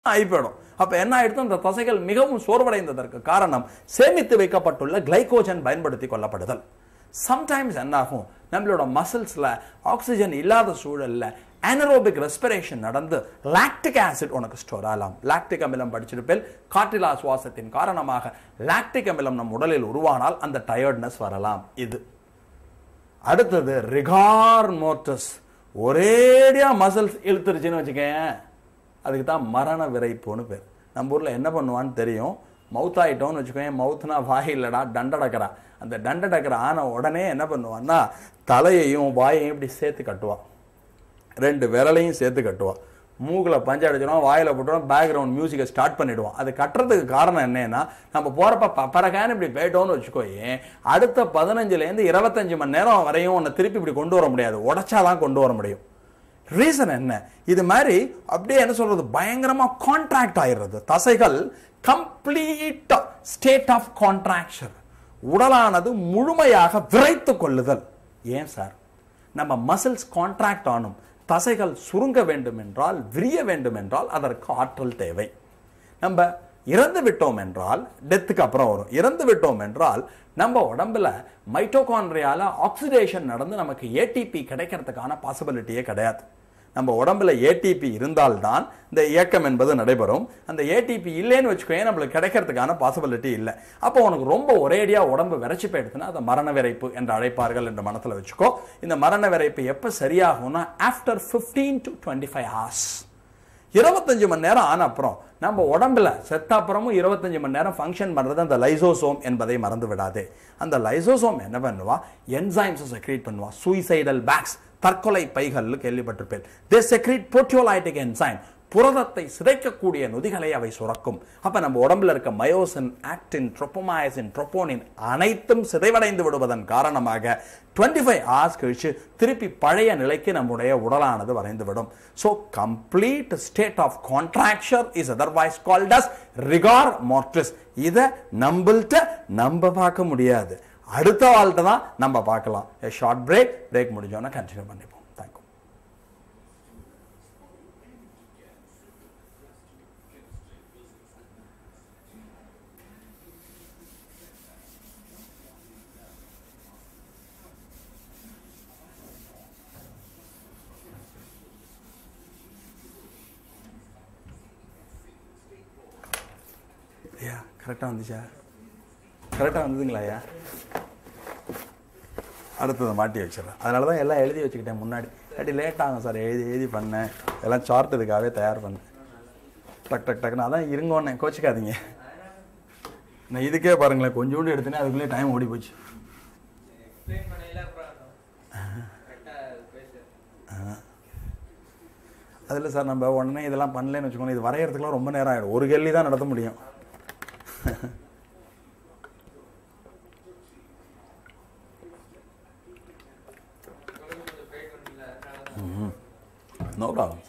ஆகி போயிடும் அப்ப என்ன ஆயிடுது அந்த தசைகள் மிகவும் சோர்வடைந்ததற்கு காரணம் சேமித்து வைக்கப்பட்டுள்ள கிளைகோஜன் பயன்படுத்தி கொள்ளப்படுதல் சம்டைம்ஸ் என்ன ஆகும் நம்மளோட மசில்ஸ்ல ஆக்சிஜன் இல்லாத சூழல்ல anaerobic ரெஸ்பிரேஷன் நடந்து லாக்டிக் ஆசிட் உனக்கு ஸ்டோர் ஆகலாம் லாக்டிக் அமிலம் படிச்சிருப்பேன் காற்றிலா சுவாசத்தின் காரணமாக லாக்டிக் அமிலம் நம் உடலில் உருவானால் அந்த டயர்ட்னஸ் வரலாம் இது அடுத்தது ரிகார் மோட்டஸ் ஒரேடியா மசில்ஸ் இழுத்துருச்சுன்னு வச்சுக்கேன் அதுக்கு தான் மரண விரைப்புன்னு பேர் நம்ம ஊர்ல என்ன பண்ணுவான்னு தெரியும் மவுத் ஆயிட்டோம்னு வச்சுக்கோங்க மவுத்னா வாய் இல்லடா டண்டடக்கரா அந்த டண்டடக்கரை ஆன உடனே என்ன பண்ணுவான்னா தலையையும் வாயையும் இப்படி சேர்த்து கட்டுவான் ரெண்டு விரலையும் சேர்த்து கட்டுவான் மூக்கில் பஞ்ச அடிச்சிடும் வாயில போட்டுரும் பேக்ரவுண்ட் மியூசிக்கை ஸ்டார்ட் பண்ணிடுவான் அது கட்டுறதுக்கு காரணம் என்னன்னா நம்ம போறப்ப பப்பரகான்னு இப்படி போயிட்டோம்னு வச்சுக்கோயே அடுத்த பதினஞ்சுலேருந்து இருபத்தஞ்சு மணி நேரம் வரையும் உன்னை திருப்பி இப்படி கொண்டு வர முடியாது உடைச்சாதான் கொண்டு வர முடியும் ரீசன் என்ன இது மாதிரி அப்படியே என்ன சொல்றது பயங்கரமா கான்ட்ராக்ட் ஆயிடுறது தசைகள் கம்ப்ளீட் ஸ்டேட் ஆஃப் கான்ட்ராக்ஷன் உடலானது முழுமையாக விரைத்து கொள்ளுதல் ஏன் சார் நம்ம மசில்ஸ் கான்ட்ராக்ட் ஆனும் தசைகள் சுருங்க வேண்டும் என்றால் விரிய வேண்டும் என்றால் அதற்கு ஆற்றல் தேவை நம்ம இறந்து விட்டோம் என்றால் டெத்துக்கு அப்புறம் வரும் இறந்து விட்டோம் என்றால் நம்ம உடம்புல மைட்டோகான்ட்ரியால ஆக்சிடேஷன் நடந்து நமக்கு ஏடிபி கிடைக்கிறதுக்கான பாசிபிலிட்டியே கிடையாது நம்ம உடம்புல ஏடிபி இருந்தால்தான் இந்த இயக்கம் என்பது நடைபெறும் அந்த ஏடிபி இல்லைன்னு வச்சுக்கோங்க நம்மளுக்கு கிடைக்கிறதுக்கான பாசிபிலிட்டி இல்லை அப்போ உனக்கு ரொம்ப ஒரேடியா உடம்பு விரைச்சி போயிடுதுன்னா அதை மரண விரைப்பு என்று அழைப்பார்கள் என்ற மனசுல வச்சுக்கோ இந்த மரண விரைப்பு எப்போ சரியாகும்னா after 15 to twenty five hours இருபத்தஞ்சு மணி நேரம் ஆன அப்புறம் நம்ம உடம்புல செத்த அப்புறமும் இருபத்தஞ்சு மணி நேரம் ஃபங்க்ஷன் பண்றது அந்த லைசோசோம் என்பதை மறந்து விடாதே அந்த லைசோசோம் என்ன பண்ணுவா என்சைம்ஸ் செக்ரீட் பண்ணுவா சூசைடல் பேக்ஸ் தற்கொலை பைகள் கேள்விப்பட்டிருப்பேன் தே செக்ரீட் புரோட்டியோலைட்டிக் என்சைம் புரதத்தை சிதைக்கக்கூடிய நொதிகளை அவை சுரக்கும் அப்ப நம்ம உடம்புல இருக்க மயோசின் ஆக்டின் ட்ரோப்போமாயசின் ட்ரோப்போனின் அனைத்தும் சிதைவடைந்து விடுவதன் காரணமாக 25 ஃபைவ் ஹவர்ஸ் கழிச்சு திருப்பி பழைய நிலைக்கு நம்முடைய உடலானது வரைந்துவிடும் so complete state of contracture is otherwise called as rigor mortis இதை நம்மள்ட்ட நம்ம பார்க்க முடியாது அடுத்த வாழ்க்கை தான் நம்ம பார்க்கலாம் ஷார்ட் பிரேக் பிரேக் முடிஞ்சோன்னா கண்டினியூ பண்ணிப்போம் தேங்க்யூ ஐயா கரெக்டாக வந்துச்சா கரெக்டாக வந்ததுங்களா ஐயா அடுத்ததை மாட்டி வச்சிடறேன் அதனால தான் எல்லாம் எழுதி வச்சுக்கிட்டேன் முன்னாடி இல்லாட்டி லேட் ஆகும் சார் எழுதி எழுதி பண்ணேன் எல்லாம் சார்ட் இதுக்காகவே தயார் பண்ணேன் டக் டக் டக்குன்னு அதான் இருங்கோன்னே கோச்சிக்காதீங்க நான் இதுக்கே பாருங்களேன் கொஞ்சோண்டு எடுத்தேனே அதுக்குள்ளே டைம் ஓடி போச்சு எக்ஸ்பிளைன் பண்ணையில அப்புறம் கரெக்டாக பேசு அதில் சார் நம்ம உடனே இதெல்லாம் பண்ணலன்னு வச்சுக்கோங்க இது வரையறதுக்குலாம் ரொம்ப நேரம் ஆகிடும் ஒரு கேள்வி தான் நடத்த முடியும் கொஞ்சம் வெயிட் பண்ணல அதனால தான் நோ ப்ராப்ளம்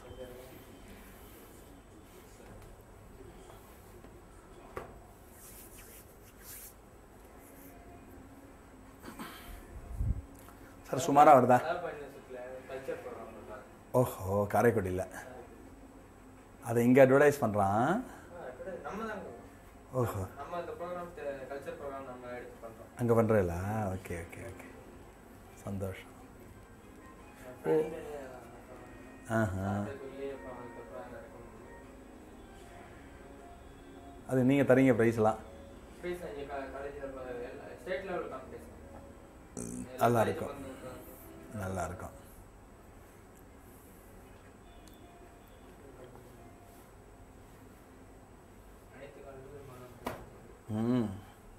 சார் சுமாராக வருதா அதான் பண்ண சுற்றுல கல்ச்சர் ப்ரோக்ராம் தான் ஓஹோ காரைக்குடியில் அதை இங்கே அட்வர்டைஸ் பண்ணுறான் நம்ம தான் ஓஹோ நம்ம அந்த ப்ரோக்ராம் கல்ச்சர் ப்ரோக்ராம் நம்ம எடுத்து பண்ணுறோம் அங்கே பண்ணுறீங்களா ஓகே ஓகே ஓகே சந்தோஷம் ஆஹா அது நீங்கள் தரீங்க ப்ரைஸ்லாம் ஃபீஸ் அங்கே காலேஜில் ஸ்டேட் லெவல் காம்படிஷன் நல்லா இருக்கும் நல்லா இருக்கும் அனைத்து காலேஜிலும் ம்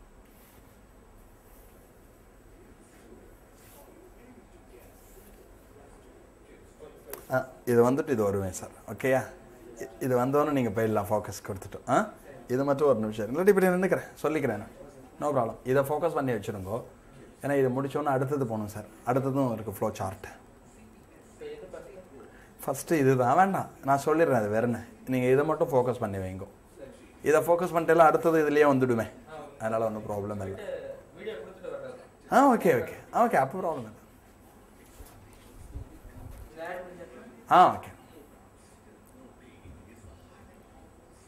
ஆ இது வந்துட்டு இது வருவேன் சார் ஓகேயா இ- இது வந்தோன்னே நீங்கள் போயிடலாம் ஃபோக்கஸ் கொடுத்துட்டு ஆ இது மட்டும் ஒரு நிமிஷம் இல்லாட்டி இப்படி நின்றுக்கிறேன் சொல்லிக்கிறேன் நான் நோ ப்ராப்ளம் இதை ஃபோக்கஸ் பண்ணி வச்சுருங்கோ ஏன்னா இது முடிச்சோன்னே அடுத்தது போகணும் சார் அடுத்ததும் இருக்குது ஃப்ளோ சார்ட் இப்போ எது பார்த்தீங்கன்னா ஃபஸ்ட்டு இதுதான் வேண்டாம் நான் சொல்லிடுறேன் அது வேற என்ன நீங்கள் இதை மட்டும் ஃபோக்கஸ் பண்ணி வைங்கோ இதை ஃபோக்கஸ் பண்ணிட்டேலாம் அடுத்தது இதுலேயே வந்துடுவேன் அதனால் ஒன்றும் ப்ராப்ளம் இல்லை வீடியோ கொடுத்துட்டு வர்றது ஆ ஓகே ஓகே ஓகே அப்போ ப்ராப்ளம் இல்லை இந்த ஆட் பண்ணிட்டு ஆ ஓகே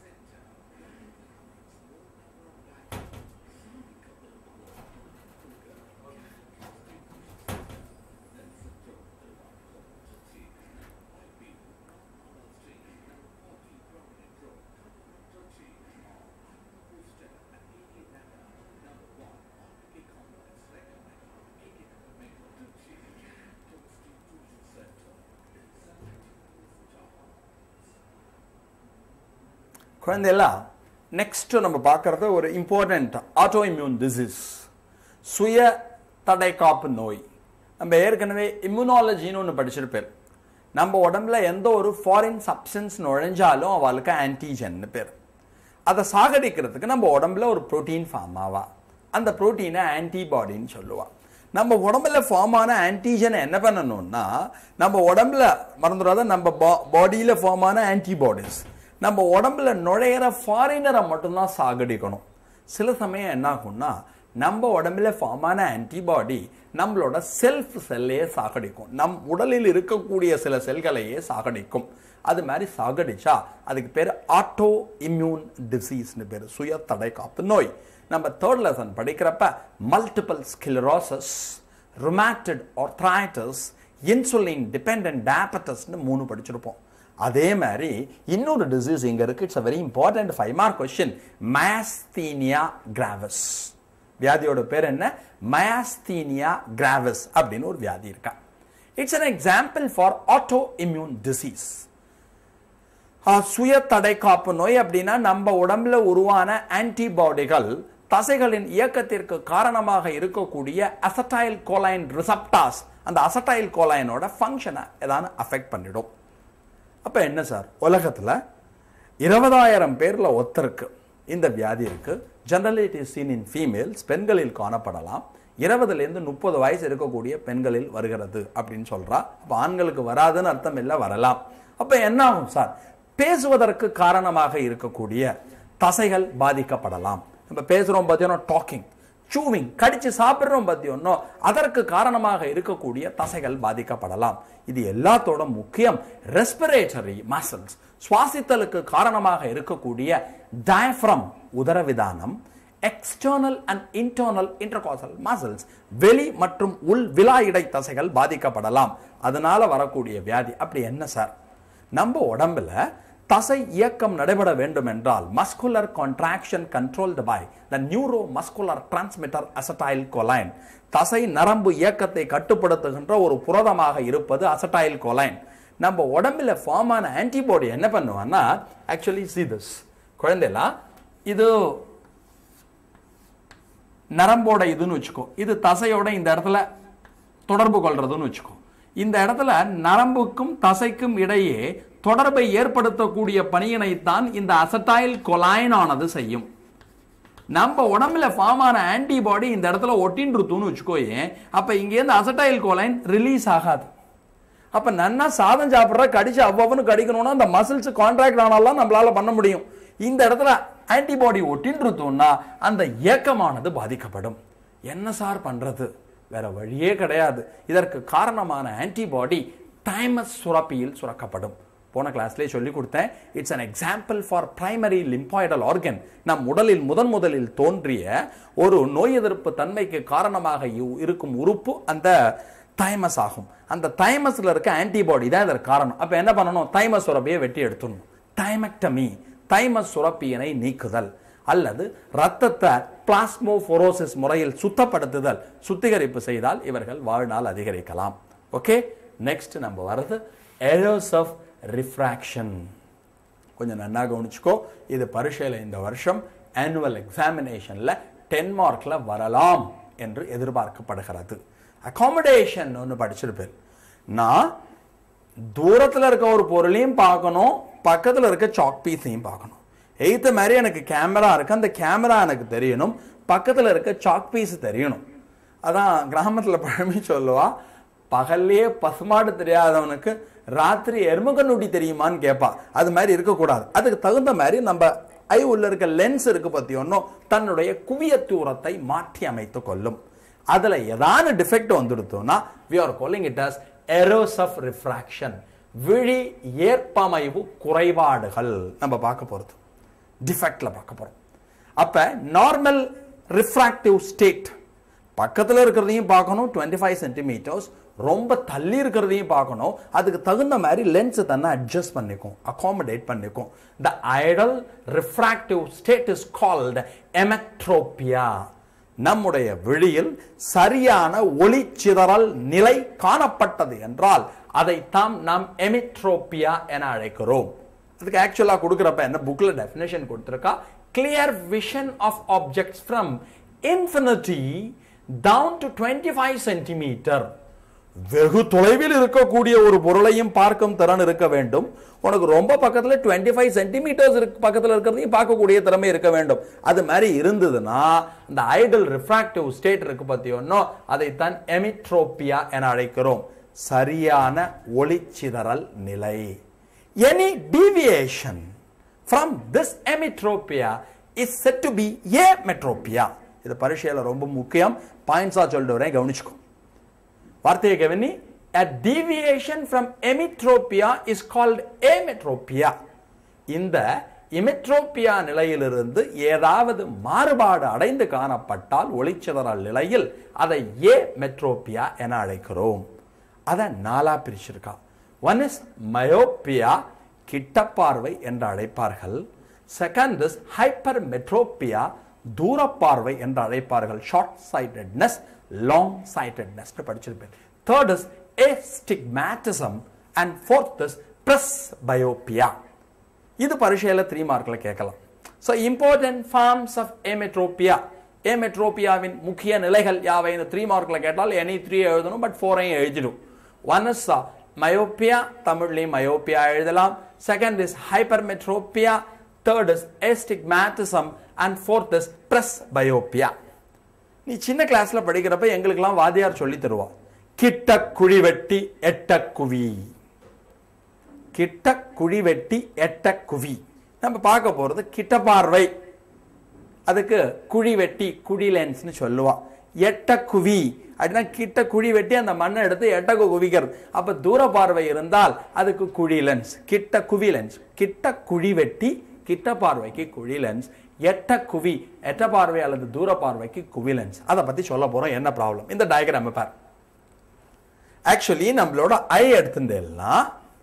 குழந்தைகளா நெக்ஸ்ட் நம்ம பார்க்கறது ஒரு இம்பார்ட்டன்ட் ஆட்டோ இம்யூன் டிசீஸ் சுய தடை காப்பு நோய் நம்ம ஏற்கனவே இம்யூனாலஜின்னு ஒன்று படிச்சிருப்பேன் நம்ம உடம்புல எந்த ஒரு ஃபாரின் சப்ஸ்டன்ஸ் நுழைஞ்சாலும் அவளுக்கு ஆன்டிஜன்னு பேர் அதை சாகடிக்கிறதுக்கு நம்ம உடம்புல ஒரு புரோட்டீன் ஃபார்ம் ஆவா அந்த புரோட்டீனை ஆன்டிபாடின்னு சொல்லுவா நம்ம உடம்புல ஃபார்ம் ஆன ஆன்டிஜனை என்ன பண்ணணும்னா நம்ம உடம்புல மறந்துடாத நம்ம பாடியில் ஃபார்ம் ஆன ஆன்டிபாடிஸ் நம்ம உடம்புல நுழையிற ஃபாரினரை மட்டும்தான் சாகடிக்கணும் சில சமயம் என்ன ஆகும்னா நம்ம உடம்புல ஃபார்ம் ஆன ஆன்டிபாடி நம்மளோட செல்ஃப் செல்லையே சாகடிக்கும் நம் உடலில் இருக்கக்கூடிய சில செல்களையே சாகடிக்கும் அது மாதிரி சாகடிச்சா அதுக்கு பேர் ஆட்டோ இம்யூன் டிசீஸ்னு பேர் சுய தடை காப்பு நோய் நம்ம தேர்ட் லெசன் படிக்கிறப்ப multiple sclerosis rheumatoid arthritis insulin dependent டயபெட்டஸ்னு மூணு படிச்சிருப்போம் அதே மாதிரி இன்னொரு டிசீஸ் இங்க இருக்கு it's a very important five mark question myasthenia gravis வியாதியோட பேர் என்ன மயாஸ்தீனியா கிராவஸ் அப்படின்னு ஒரு வியாதி இருக்கா it's an example for auto immune disease சுய தடை காப்பு நோய் அப்படின்னா நம்ம உடம்புல உருவான ஆன்டிபாடிகள் தசைகளின் இயக்கத்திற்கு காரணமாக இருக்கக்கூடிய அசட்டைல் கோலைன் ரிசப்டாஸ் அந்த அசட்டைல் கோலைனோட ஃபங்க்ஷனை ஏதாவது அஃபெக்ட் பண்ணிடும் அப்ப என்ன சார் உலகத்துல இருபதாயிரம் பேர்ல ஒருத்தருக்கு இந்த வியாதி இருக்கு generally it is seen in females பெண்களில் காணப்படலாம் இருபதுலேருந்து முப்பது வயசு இருக்கக்கூடிய பெண்களில் வருகிறது அப்படின்னு சொல்றா அப்போ ஆண்களுக்கு வராதுன்னு அர்த்தம் இல்லை வரலாம் அப்போ என்ன ஆகும் சார் பேசுவதற்கு காரணமாக இருக்கக்கூடிய தசைகள் பாதிக்கப்படலாம் நம்ம பேசுறோம் பார்த்தீங்கன்னா டாக்கிங் சூவிங் கடிச்சு சாப்பிடுறோம் பத்தியோன்னோ அதற்கு காரணமாக இருக்கக்கூடிய தசைகள் பாதிக்கப்படலாம் இது எல்லாத்தோட முக்கியம் ரெஸ்பிரேட்டரி மசில்ஸ் சுவாசித்தலுக்கு காரணமாக இருக்கக்கூடிய டயஃப்ரம் உதரவிதானம் external and internal intercostal muscles வெளி மற்றும் உள் விலா இடை தசைகள் பாதிக்கப்படலாம் அதனால வரக்கூடிய வியாதி அப்படி என்ன சார் நம்ம உடம்புல தசை இயக்கம் நடைபெற வேண்டும் என்றால் muscular contraction controlled by the neuro muscular transmitter acetyl choline தசை நரம்பு இயக்கத்தை கட்டுப்படுத்துகின்ற ஒரு புரதமாக இருப்பது அசடைல் கொலைன் நம்ம உடம்புல ஃபார்ம் ஆன ஆன்டிபாடி என்ன பண்ணுவான்னா ஆக்சுவலி சி திஸ் குழந்தைலா இது நரம்போட இதுன்னு வச்சுக்கோ இது தசையோட இந்த இடத்துல தொடர்பு கொள்றதுன்னு வச்சுக்கோ இந்த இடத்துல நரம்புக்கும் தசைக்கும் இடையே தொடர்பை ஏற்படுத்தக்கூடிய பணியினைத்தான் இந்த அசட்டைல் கொலாயின் ஆனது செய்யும் நம்ம உடம்புல ஃபார்ம் ஆன ஆன்டிபாடி இந்த இடத்துல ஒட்டின்றுத்துன்னு வச்சுக்கோயேன் அப்ப இங்கேருந்து அசட்டைல் கோலைன் ரிலீஸ் ஆகாது அப்ப நன்னா சாதம் சாப்பிட்ற கடிச்சு அவ்வளவுன்னு கடிக்கணும்னா அந்த மசில்ஸ் கான்ட்ராக்ட் ஆனாலும் நம்மளால பண்ண முடியும் இந்த இடத்துல ஆன்டிபாடி ஒட்டின்றுத்தோம்னா அந்த இயக்கமானது பாதிக்கப்படும் என்ன சார் பண்றது வேற வழியே கிடையாது இதற்கு காரணமான ஆன்டிபாடி டைமஸ் சுரப்பியில் சுரக்கப்படும் போன கிளாஸ்லேயே சொல்லி கொடுத்தேன் it's an example for primary lymphoidal organ நம் உடலில் முதன் முதலில் தோன்றிய ஒரு நோய் எதிர்ப்பு தன்மைக்கு காரணமாக இ- இருக்கும் உறுப்பு அந்த தைமஸ் ஆகும் அந்த தைமஸ்ல இருக்க ஆன்டிபாடி தான் இதற்கு காரணம் அப்ப என்ன பண்ணணும் தைமஸ் சுரப்பியை வெட்டி எடுத்துடணும் தைமக்டமி தைமஸ் சுரப்பியினை நீக்குதல் அல்லது ரத்தத்தை பிளாஸ்மோபோரோசிஸ் முறையில் சுத்தப்படுத்துதல் சுத்திகரிப்பு செய்தால் இவர்கள் வாழ்நாள் அதிகரிக்கலாம் ஓகே நெக்ஸ்ட் நம்ம வர்றது எரோஸ் ஆஃப் ரிஃப்ராக்ஷன் கொஞ்சம் நன்னா கவனிச்சுக்கோ இது பரீட்சையில் இந்த வருஷம் ஆனுவல் எக்ஸாமினேஷனில் டென் மார்க்கில் வரலாம் என்று எதிர்பார்க்கப்படுகிறது அகாமடேஷன் ஒன்று படிச்சிருப்பேன் நான் தூரத்தில் இருக்க ஒரு பொருளையும் பார்க்கணும் பக்கத்தில் இருக்க சாக் பீஸையும் பார்க்கணும் எய்த்த மாதிரி எனக்கு கேமரா இருக்கு அந்த கேமரா எனக்கு தெரியணும் பக்கத்தில் இருக்க சாக் பீஸ் தெரியணும் அதான் கிராமத்தில் பழமை சொல்லுவா பகல்லையே பசுமாடு தெரியாதவனுக்கு ராத்திரி எருமகன்னுட்டி தெரியுமான்னு கேட்பா அது மாதிரி இருக்கக்கூடாது அதுக்கு தகுந்த மாதிரி நம்ம ஐ உள்ள இருக்க லென்ஸ் இருக்கு பத்தியோன்னோ தன்னுடைய குவிய தூரத்தை மாற்றி அமைத்துக் கொள்ளும் அதுல ஏதாவது டிஃபெக்ட் வந்துடுத்தோம்னா we are calling it as errors of refraction விழி ஏற்பமைவு குறைபாடுகள் நம்ம பார்க்க போறது டிஃபெக்ட்ல பார்க்க போறோம் அப்ப நார்மல் ரிஃப்ராக்டிவ் ஸ்டேட் பக்கத்துல இருக்கிறதையும் பார்க்கணும் 25 ஃபைவ் சென்டிமீட்டர்ஸ் ரொம்ப தள்ளி இருக்கிறதையும் பார்க்கணும் அதுக்கு தகுந்த மாதிரி லென்ஸ் தன்னை அட்ஜஸ்ட் பண்ணிக்கும் அகாமடேட் பண்ணிக்கும் the ideal refractive state is called emmetropia நம்முடைய விழியில் சரியான ஒளி சிதறல் நிலை காணப்பட்டது என்றால் அதை தாம் நாம் எமிட்ரோபியா என அழைக்கிறோம் அதுக்கு ஆக்சுவலா கொடுக்குறப்ப என்ன புக்ல டெஃபினேஷன் கொடுத்துருக்கா clear vision of objects from infinity down to twenty five centimetre வெகு தொலைவில் இருக்கக்கூடிய ஒரு பொருளையும் பார்க்கும் திறன் இருக்க வேண்டும் உனக்கு ரொம்ப பக்கத்துல 25 ஃபைவ் சென்டிமீட்டர்ஸ் இருக்கு பக்கத்துல இருக்கிறதையும் பார்க்கக்கூடிய திறமை இருக்க வேண்டும் அது மாதிரி இருந்ததுன்னா இந்த ஐடல் ரிஃப்ராக்டிவ் ஸ்டேட் இருக்கு பத்தியோன்னோ அதைத்தான் எமிட்ரோபியா என அழைக்கிறோம் சரியான ஒளிச்சிதறல் நிலை any deviation from this emmetropia is said to be ametropia இது பரீட்சையில் ரொம்ப முக்கியம் பாயிண்ட்ஸா சொல்லிட்டு வரேன் கவனிச்சுக்கோ வார்த்தையை கவனி a deviation from emetropia is called ametropia இந்த இமெட்ரோபியா நிலையிலிருந்து ஏதாவது மாறுபாடு அடைந்து காணப்பட்டால் ஒளிச்சிதறல் நிலையில் அதை ஏ மெட்ரோபியா என அழைக்கிறோம் அதை நாலா பிரிச்சிருக்கா ஒன் இஸ் மயோப்பியா கிட்டப்பார்வை என்று அழைப்பார்கள் செகண்ட் இஸ் ஹைப்பர் மெட்ரோபியா தூரப்பார்வை என்று அழைப்பார்கள் ஷார்ட் சைட்டட்னஸ் லாங் சைட்டட்னஸ் படிச்சிருப்பேன் third is astigmatism and fourth is presbyopia இது பரீட்சையில் த்ரீ மார்க்கில் கேட்கலாம் so important forms of ametropia ஏமெட்ரோபியாவின் முக்கிய நிலைகள் யாவை இந்த த்ரீ மார்க்கில் கேட்டால் எனி த்ரீ எழுதணும் பட் ஃபோரையும் எழுதிடும் ஒன் இஸ் மயோப்பியா தமிழ்லையும் மயோப்பியா எழுதலாம் second is hypermetropia third is astigmatism and fourth is press presbyopia நீ சின்ன கிளாஸ்ல படிக்கிறப்ப எங்களுக்கெல்லாம் வாதியார் சொல்லி தருவா கிட்ட குழி வெட்டி எட்ட குவி கிட்ட குழி வெட்டி எட்ட குவி நம்ம பார்க்க போறது கிட்ட பார்வை அதுக்கு குழி வெட்டி குழி லென்ஸ்னு சொல்லுவா எட்ட குவி அப்படின்னா கிட்ட குழி வெட்டி அந்த மண்ணை எடுத்து எட்டக்கு குவிக்கிறது அப்ப தூர பார்வை இருந்தால் அதுக்கு குழி லென்ஸ் கிட்ட குவி லென்ஸ் கிட்ட குழி வெட்டி கிட்ட பார்வைக்கு குழி லென்ஸ் எட்ட குவி எட்ட பார்வை அல்லது தூர பார்வைக்கு குவி லென்ஸ் அதை பத்தி சொல்ல போறோம் என்ன ப்ராப்ளம் இந்த டயக்ராம் பார் ஆக்சுவலி நம்மளோட ஐ எடுத்துட்டேன்னா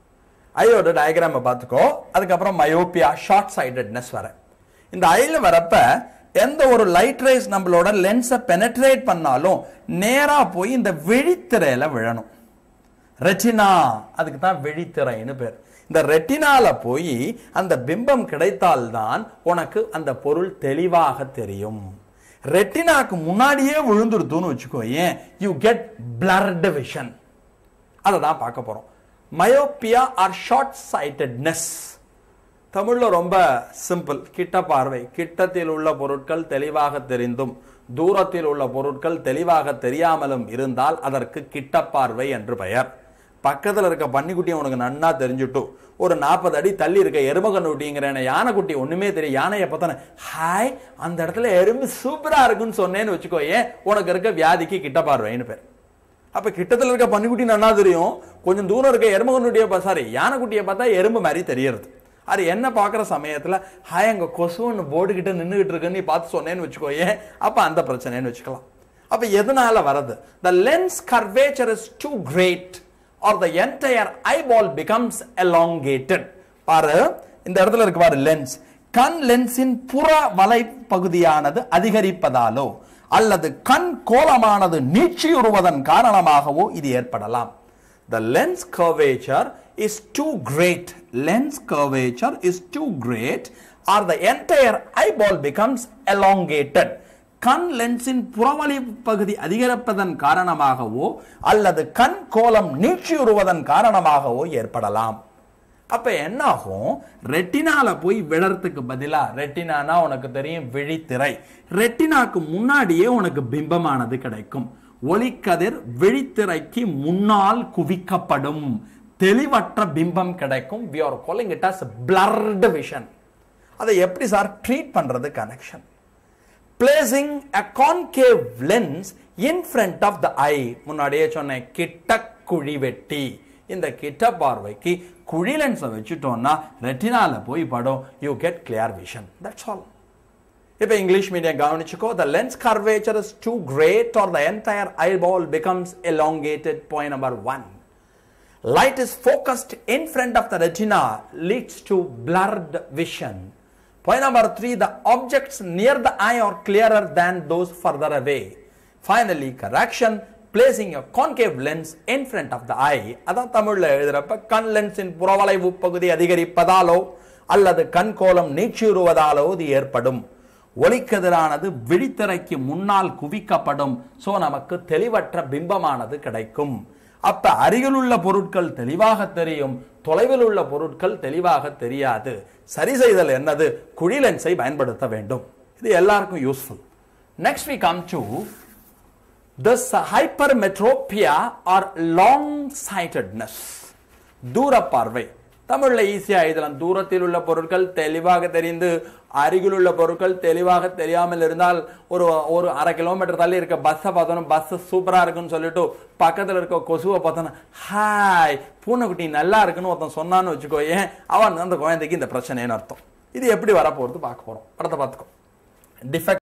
ஐயோட டயக்ராமை பார்த்துக்கோ அதுக்கப்புறம் மயோப்பியா ஷார்ட் சைடட்னஸ் வர இந்த ஐல வரப்ப எந்த ஒரு லைட் ரேஸ் நம்மளோட லென்ஸை பெனட்ரேட் பண்ணாலும் நேரா போய் இந்த விழித்திரையில விழணும் ரெட்டினா அதுக்கு தான் விழித்திரைன்னு பேர் இந்த ரெட்டினால போய் அந்த பிம்பம் கிடைத்தால்தான் உனக்கு அந்த பொருள் தெளிவாக தெரியும் ரெட்டினாக்கு முன்னாடியே விழுந்துருதுன்னு வச்சுக்கோ ஏன் யூ கெட் பிளர்டு விஷன் அதை தான் பார்க்க போறோம் மயோப்பியா ஆர் ஷார்ட் சைட்டட்னஸ் தமிழ்ல ரொம்ப சிம்பிள் கிட்ட பார்வை கிட்டத்தில் உள்ள பொருட்கள் தெளிவாக தெரிந்தும் தூரத்தில் உள்ள பொருட்கள் தெளிவாக தெரியாமலும் இருந்தால் அதற்கு கிட்ட பார்வை என்று பெயர் பக்கத்தில் இருக்க பன்னிக்குட்டி உனக்கு நன்னா தெரிஞ்சுட்டு ஒரு நாற்பது அடி தள்ளி இருக்க எருமகன்னுட்டிங்கிற யானைக்குட்டி ஒண்ணுமே தெரியும் யானையை பார்த்தானே ஹாய் அந்த இடத்துல எறும்பு சூப்பரா இருக்குன்னு சொன்னேன்னு வச்சுக்கோ ஏன் உனக்கு இருக்க வியாதிக்கு கிட்ட பார்வைன்னு பேர் அப்ப கிட்டத்துல இருக்க பன்னிக்குட்டி நன்னா தெரியும் கொஞ்சம் தூரம் இருக்க எருமகன்னுட்டிய சாரி யானைக்குட்டியை பார்த்தா எறும்பு மாதிரி தெரியறது அது என்ன பார்க்குற சமயத்துல ஹாய் அங்க கொசுன்னு போர்டு கிட்ட நின்றுகிட்டு இருக்குன்னு நீ பார்த்து சொன்னேன்னு வச்சுக்கோ ஏன் அப்ப அந்த பிரச்சனைன்னு வச்சுக்கலாம் அப்ப எதனால வருது the lens curvature is too great or the entire eyeball becomes elongated பாரு இந்த இடத்துல இருக்கு பாரு லென்ஸ் கண் லென்ஸின் புற வலை பகுதியானது அதிகரிப்பதாலோ அல்லது கண் கோலமானது நீட்சியுறுவதன் காரணமாகவோ இது ஏற்படலாம் the lens curvature is too great lens curvature is too great or the entire eyeball becomes elongated கண் லென்ஸின் புறவழி பகுதி அதிகரிப்பதன் காரணமாகவோ அல்லது கண் கோலம் நீட்சியுறுவதன் காரணமாகவோ ஏற்படலாம் அப்ப என்ன ஆகும் ரெட்டினால போய் விழறதுக்கு பதிலா ரெட்டினானா உனக்கு தெரியும் விழித்திரை ரெட்டினாக்கு முன்னாடியே உனக்கு பிம்பமானது கிடைக்கும் ஒளிக்கதிர் விழித்திரைக்கு முன்னால் குவிக்கப்படும் தெளிவற்ற பிம்பம் கிடைக்கும் we are calling it as blurred vision அதை எப்படி சார் ட்ரீட் பண்றது connection placing a concave lens in front of the eye முன்னாடியே சொன்னேன் கிட்ட குழி வெட்டி இந்த கிட்ட பார்வைக்கு குழி லென்ஸை வச்சுட்டோம்னா ரெட்டினால போய் படும் you get clear vision that's all இப்போ இங்கிலீஷ் மீடியம் கவனிச்சுக்கோ the lens curvature is too great or the entire eyeball becomes elongated point number one light is focused in front of the retina leads to blurred vision point number 3 the objects near the eye are clearer than those further away finally correction placing a concave lens in front of the eye அதான் தமிழ்ல எழுதுறப்ப கண் லென்ஸின் புறவளைவு பகுதி அதிகரிப்பதாலோ அல்லது கண்கோலம் நீட்சியுறுவதாலோ இது ஏற்படும் ஒளிக்கதிரானது விழித்திரைக்கு முன்னால் குவிக்கப்படும் so நமக்கு தெளிவற்ற பிம்பமானது கிடைக்கும் அப்ப அருகிலுள்ள பொருட்கள் தெளிவாக தெரியும் தொலைவில் உள்ள பொருட்கள் தெளிவாக தெரியாது சரி செய்தல் என்னது குழி லென்ஸை பயன்படுத்த வேண்டும் இது எல்லாருக்கும் useful next we come to this hypermetropia or long sightedness தூர பார்வை தமிழ்ல ஈஸியா எழுதலாம் தூரத்தில் உள்ள பொருட்கள் தெளிவாக தெரிந்து அருகில் உள்ள பொருட்கள் தெளிவாக தெரியாமல் இருந்தால் ஒரு ஒரு அரை கிலோமீட்டர் தள்ளி இருக்க பஸ்ஸை பார்த்தோன்னா பஸ் சூப்பரா இருக்குன்னு சொல்லிட்டு பக்கத்துல இருக்க கொசுவை பார்த்தோன்னா ஹாய் பூனைக்குட்டி நல்லா இருக்குன்னு ஒருத்தன் சொன்னான்னு வச்சுக்கோ ஏன் அவன் அந்த குழந்தைக்கு இந்த பிரச்சனைன்னு அர்த்தம் இது எப்படி வரப்போறது பார்க்க போறோம் படத்தை பார்த்துக்கோ defect